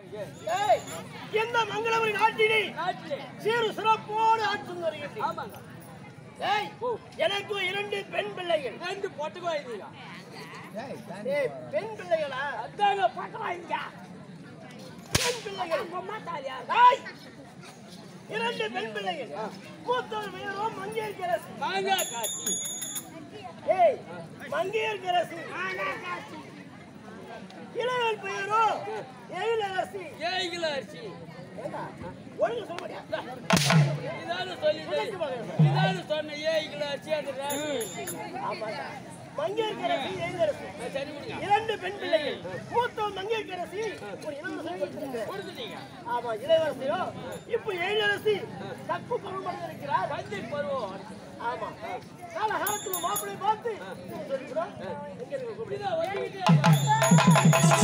ஏய், இந்த மங்களபுரி நாட்டிலே நாட்டிலே சீரு சிறப்போடு ஆட்சி வருகிறது ஆமாங்க ஏய், எனக்கு இரண்டு பெண் பிள்ளைகள் ரெண்டு பொட்டுக்கோ இதுங்க ஏய், பெண் பிள்ளைகளா அதாங்க பக்கம் இங்க பெண் பிள்ளைகள் அம்மா தாலியா ஏய், இரண்டு பெண் பிள்ளைகள் மூத்தவர் பெயரோ மங்கையர்கரசு மாங்காய் காட்சி ஏய் மங்கையர்கரசு இளையவள் பெயரோ எழிலரசி ஏய்கில அரிசி ஏண்டா, ஒழுங்கா சொல்ல மாட்டியா? இதான சொல்லிட்டு இதான சொன்ன ஏய்கில அரிசி அந்த ரேஷன் ஆமாடா. மங்கையர்கரசி எழிலரசி சரி விடுங்க இரண்டு பெண் பிள்ளைகள் மூத்தவன் மங்கையர்கரசி ஒரு இளவரசி கொடுத்திருக்கிறேன். கொடுத்துட்டீங்க ஆமா இளவரசியோ இப்ப எழிலரசி தப்பு பருவம் இருக்கிறார் பஞ்சு பருவம் ஆமா காலகாலத்துல மாப்பிள்ளை பார்த்து சொல்லிக்கிறோம் எங்க இருக்கு கூப்பிடு. இதான் வந்துகிட்டே இருப்பாங்க.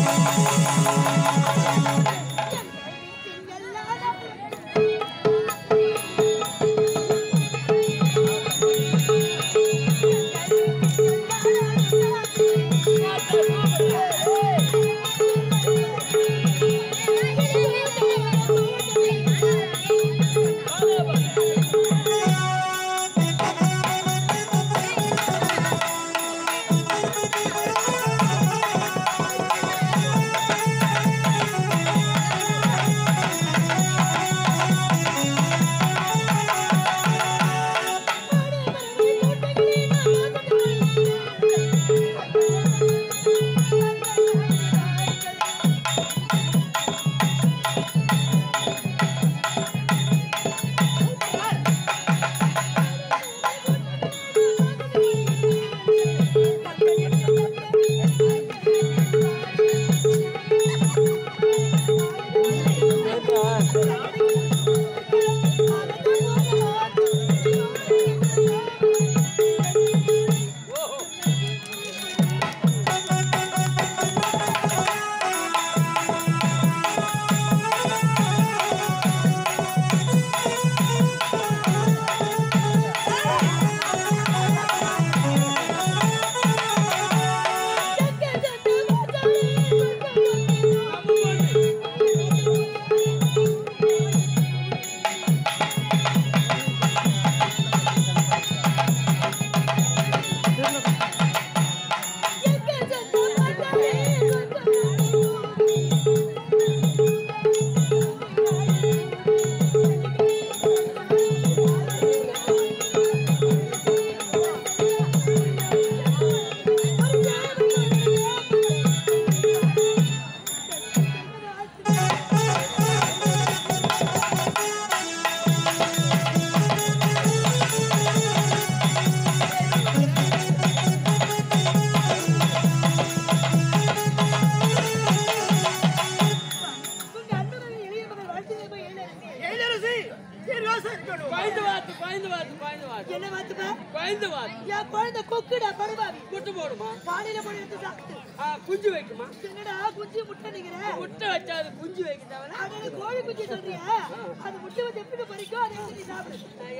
எழிலரசி சீர்காசம் இருக்கணும் பயந்து வாத்து பயந்து வாத்து பயந்து வாத்து என்ன பார்த்துப்பா பயந்து வாத்து என் குழந்தை கொக்குடா படுபாவி குட்டு போடுமா பானையில போய் எடுத்து சாப்பிட்டு ஆ, குஞ்சு வைக்குமா என்னடா குஞ்சு முட்டை நிக்கிற முட்டை வச்சா அது குஞ்சு வைக்க தேவையில்ல. அடடே கோழி குஞ்சு சொல்றியா அது முட்டை வந்து எப்படி பறிக்கும் அதை எடுத்து நீ சாப்பிடு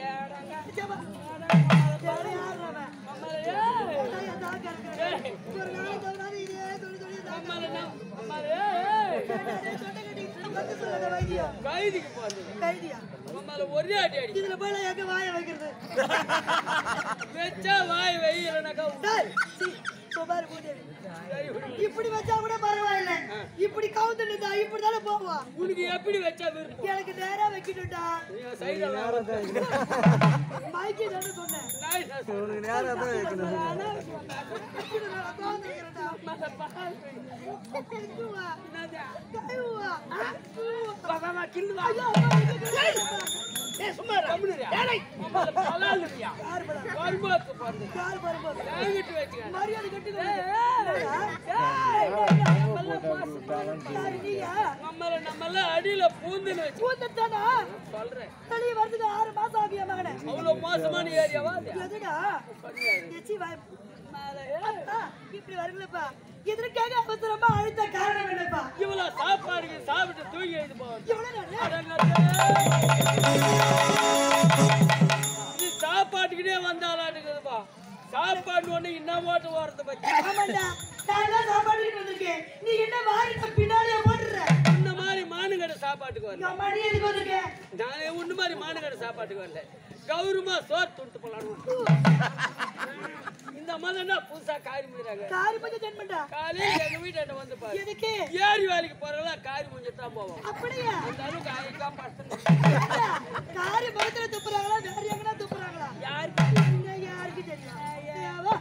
நிஜமா. யாரு யாரு அவன்? அம்மால, ஏய், நான் என் தாக்கா இருக்கிறேன். ஒரு நாள் தவறாது இதே சொல்லி சொல்லி தாக்கா. அம்மால, நான், அம்மால, ஏய், ஏய். கேட்டாரே, சொன்ன கேட்டீங்க. வந்து சொல்லாத வைத்தியம். கைதிக்கு போறது கைதியா? அம்மால ஒரே அடி அடி இதுல போய் நான் எங்க வாயை வைக்கிறது வச்சா வாய் வை இல்லைனாக்கா டேய், சீ, சுமார் மூதேவி. சரி விடு. இப்படி வச்சா கூட பரவாயில்ல இப்படி கவுந்து நின்றா இப்படிதானே போவா உனக்கு எப்படி வச்சா விருப்பம் எனக்கு நேரா வைக்கணும்டா நீ சைடெல்லாம் மைக்கே தானே சொன்னேன் நாய் நான் சொல்றேன். ஆனா, இப்படி நான் உட்கார்ந்து இருக்கிறேன்டா. இதுவா? கைவா? வா, வா, வா, கிள்ளு வா. ஐயோ, அம்மா, இது ஏய் சும்மா இரு. கம்முனுரியா? ஏடை. அம்மால பலாலுரியா? யார் படம்? வரும்போது பாருங்க. யார் படம்? வாங்கிட்டு வச்சுக்க. மரியாதை கட்டுங்க. ஏய், நம்மெல்லாம் பாசம். யாரு நீயா? நம்மள நம்மெல்லாம் அடியில பூந்துன்னு வச்சு பூந்தத்தானா? சொல்றேன் வெளிய வரதுக்கு ஆறு மாசம் ஆகிய மகனே. அவ்வளவு மோசமான ஏரியாவா அது? எதுடா? எச்சி வாய். அத்தா, இப்படி வருங்களப்பா இதற்காக அவசரமா அழுத்த காரணம் என்னப்பா இவ்வளவு சாப்பாடுக்கு சாப்பிட்டு தூங்கி எழுதி போவாங்க இவ்வளவு இது சாப்பாட்டுக்கிட்டே வந்தாலாட்டுக்குதுப்பா சாப்பாடு ஒண்ணு இன்னும் ஓட்டு ஓரத்தை பத்தி ஆமாண்டா நான் தான் சாப்பாடு வந்திருக்கேன் நீ என்ன வாரிட்ட பின்னாடியே ஓடுற இந்த மாதிரி சாப்பாட்டுக்கு வரல அம்மா நீ எதுக்கு வந்திருக்க நானே ஒண்ணு மாதிரி மாநகர சாப்பாட்டுக்கு வரல கௌரவமா சோறு துண்டு போலான்னு இந்த மாதிரி என்ன புதுசா காரி முடிறாங்க காரி பத்தி ஜென்மண்டா காலையில எங்க வீட்டாண்ட வந்து பாரு எதுக்கு ஏரி வேலைக்கு போறவங்க காரி முடிஞ்சு தான் போவோம் அப்படியா அந்த அளவுக்கு ஆயிக்கா பசங்க ஏண்டா, காரி முகத்துல துப்புறாங்களா வேற எங்கனா துப்புறாங்களா யாருக்கு இங்க யாருக்கு தெரியும் ஏவா?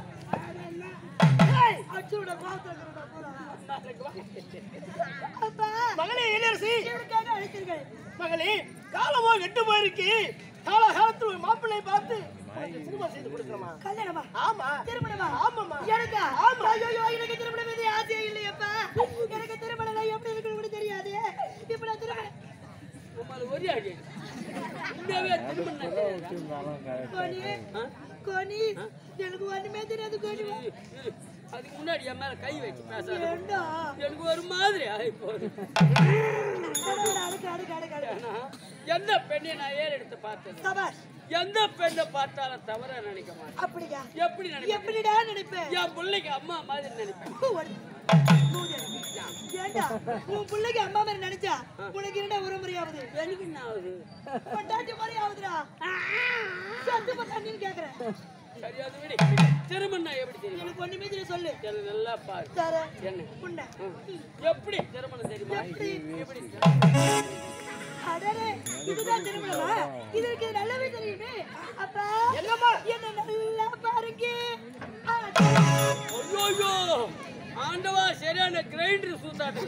ஏய், அடிச்சு விட கோவத்துல இருக்கிறவங்க பூரா. நாளைக்கு வா. அப்பா, மகளே இளரசி இவனுக்காக அழைத்தீர்கள். மகளே காலமோ கெட்டு போயிருக்கு கால காலத்துல ஒரு மாப்பிள்ளை பார்த்து உனக்கு திருமணம் செய்து கொடுக்கணுமா கல்யாணமா ஆமா திருமணமா ஆமாம்மா. எனக்கா ஐயோ எனக்கு திருமணம் மீது ஆசையே இல்லையப்பா எனக்கு திருமணம் எப்படி இருக்குன்னு கூட தெரியாது இப்ப நான் திருமணம் உம்மால ஒரே அடி உண்மையாவே திருமணம் நடந்ததா? கோனி ஆ? கோனி எனக்கு ஒண்ணுமே தெரியாது கோனி இரு. அதுக்கு முன்னாடி என் மேல கை வச்சு பேசாத ஏண்டா எனக்கு ஒரு மாதிரி ஆகி போகுது அடுக்கு அடுக்கு அடுக்கு அடுக்கு ஆனா, எந்த பெண்ணை நான் ஏறு எடுத்து பார்த்தது சபாஷ் எந்த பெண்ணை பார்த்தாலும் தவறா நினைக்க மாட்டேன் அப்படியா எப்படி நினைப்பேன் எப்படிடா நினைப்பேன் என் பிள்ளைக்கு அம்மா மாதிரி நினைப்பேன் பூ வடி. மூடி அடி. ஏண்டா உன் பிள்ளைக்கு அம்மா மாதிரி நினைச்சா உனக்கு என்னடா ஒரு முறையாவது எனக்கு என்ன ஆகுது பொண்டாட்டி மாதிரி ஆகுதுடா சத்து பண்ணான்னு கேக்குறேன் சரி அது விடு திருமணம் எப்படி தெரியுமா எனக்கு ஒண்ணுமே தெரிய சொல்லு எனக்கு நல்லா பாரு தர என்ன உன்னை ம். எப்படி திருமணம் தெரியுமா எப்படி? எப்படி அடடே இதுதான் திருமணமா இது எனக்கு நல்லாவே தெரியுமே அப்பா என்னம்மா என்ன நல்லா பாருங்க ஆ, ஐயோ ஆண்டவா சரியான கிரைண்டர் சூத்தாட்டு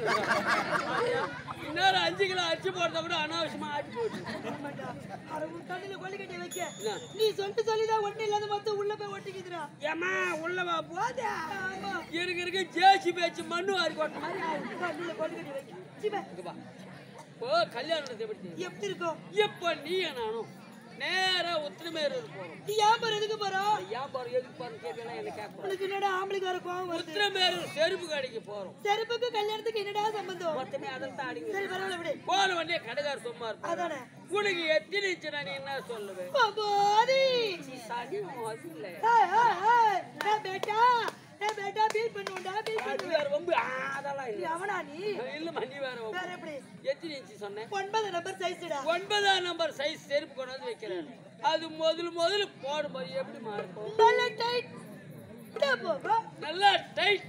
இந்நேரம் அஞ்சு கிலோ அரிசி போடுறத விட அனாவசியமா ஆட்டி போச்சு ஆமாண்டா. அட, உன் கண்ணுல கொழுக்கட்டை வைக்க என்ன? நீ சொல்லிட்டு சொல்லிதான் ஒண்ணு இல்லாத மொத்தம் உள்ள போய் ஒட்டிக்குதுடா ஏமா உள்ளவா போதா ஆமா இருக்க இருக்க ஜேசி பேச்சு மண்ணு வாரி கொட்ட மாதிரி ஆயிடுச்சு. கண்ணுல கொழுக்கட்டை வைக்க சிவ இங்க வா. இப்போ கல்யாணத்தை எப்படி தெரியும்? எப்படி இருக்கும் இப்போ நீ நானும் நேரா உத்திரமேரூர் போறோம் நீ ஏன் பாரு எதுக்கு போறோம் ஏன் பாரு எதுக்கு பாரு கேட்கலாம் என்ன கேட்கணும் உனக்கு என்னடா ஆம்பளைக்கு வர கோவம் வருது உத்திரமேரூர் செருப்பு கடைக்கு போறோம் செருப்புக்கு கல்யாணத்துக்கு என்னடா சம்பந்தம் மொத்தமே அதில் தான் அடிங்க சரி பரவாயில்ல விடு போன உடனே கடைக்கார் சும்மா இருப்பாரு அதானே உனக்கு எத்தனை இன்ச்சு நீ என்ன சொல்லுவேன் பாதி சனி அது இல்லை ஏய் ஏய் ஏய் ஏ பேட்டா ஏ பேட்டா பீட் பண்ணுடா பீட் அது பண்ணு வேற ரொம்ப ஆ, அதெல்லாம் நீ இல்லை அவனா நீ இல்லம்மா நீ வேற வம்பு. வேற எப்படி எத்தனை இன்ச்சு சொன்னேன் ஒன்பது நம்பர் சைஸ்டா ஒன்பதாம் நம்பர் சைஸ் செருப்பு கொண்டு வந்து வைக்கிறேன் அது முதல்ல முதல்ல போடும்போது எப்படி மாறும் நல்ல டைட் போகோ நல்லா டைட்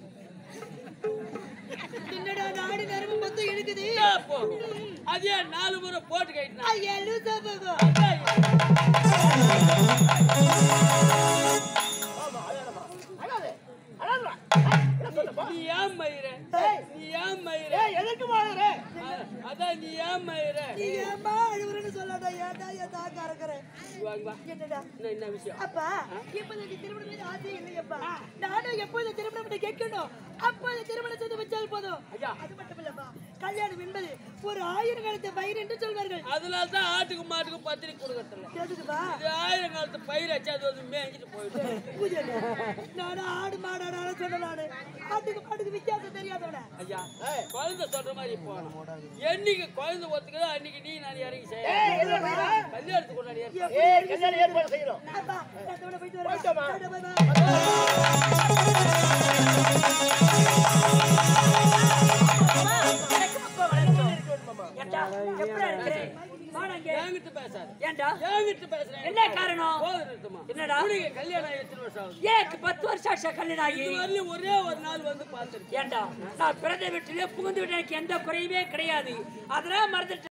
என்னடா நாடு நரம்பு மொத்தம் இழுக்குது போகும் அதே நாலு முறை போட்டு கைட்டினா ஐயா லூசா போகோ ஆமா அழகமா அழாதே அழகா என்ன சொல்லுப்பா நீ ஏன் மயிர ஏய். நீ ஏன் மயிர ஏய் எதற்கு மாறுறே அ- அதான் நீ ஏன் மயிர நீ ஏம்மா அழுவுறன்னு சொல்லாத ஏன்டா ஏன் தாக்க அறக்குறேன் வா வா என்னடா என்ன என்ன விஷயம் அப்பா இப்போதைக்கு திருமணம் செய்ய ஆசை இல்லையப்பா நானும் எப்போது திருமணம் பண்ணி கேட்கணும் அப்போது திருமணம் செய்து வச்சால் போதும் ஐயா. அது மட்டும் இல்லப்பா கல்யாணம் என்பது ஒரு ஆயிரம் காலத்து பயிர் என்று சொல்வார்கள் அதனால தான் ஆட்டுக்கு மாட்டுக்கு பத்திரிக்கை கொடுக்கறதில்ல எதுக்குப்பா இது ஆயிரம் காலத்து பயிர் வச்சு அது வந்து மேய்ஞ்சிட்டு போயிடும் பூஜை நானும் ஆடு மாடாடான சொன்ன நானு ஆட்டுக்கு மாட்டுக்கு வித்தியாசம் தெரியாதவன ஐயா குழந்தை சொல்ற மாதிரி போகணும் என்னைக்கு குழந்தை ஒத்துக்குதோ அன்னைக்கு நீ நான் இறங்கி ஏய் செய்ய என்ன செய்யற கல்யாணத்துக்கு கொண்டாடி ஏய் கல்யாணம் ஏற்பாடு செய்யறோம் அப்பா நான் தோட போயிட்டு போயிட்டோமா? வரேன் பை, பை. என்கிட்ட பேசாத ஏன்டா என்கிட்ட பேசுறேன் என்ன காரணம்? போதும் நிறுத்துமா என்னடா? உனக்கு கல்யாணம் ஆகி எத்தனை வருஷம் ஆகுது ஏன் பத்து வருஷம் ஆச்சா கல்யாணம் ஆகி இது வரலையும் ஒரே ஒரு நாள் வந்து பார்த்துருக்கேன் ஏன்டா நான் பிறந்த வீட்டிலே புகுந்து விட்டு எனக்கு எந்த குறையுமே கிடையாது அதெல்லாம் மறந்துட்டு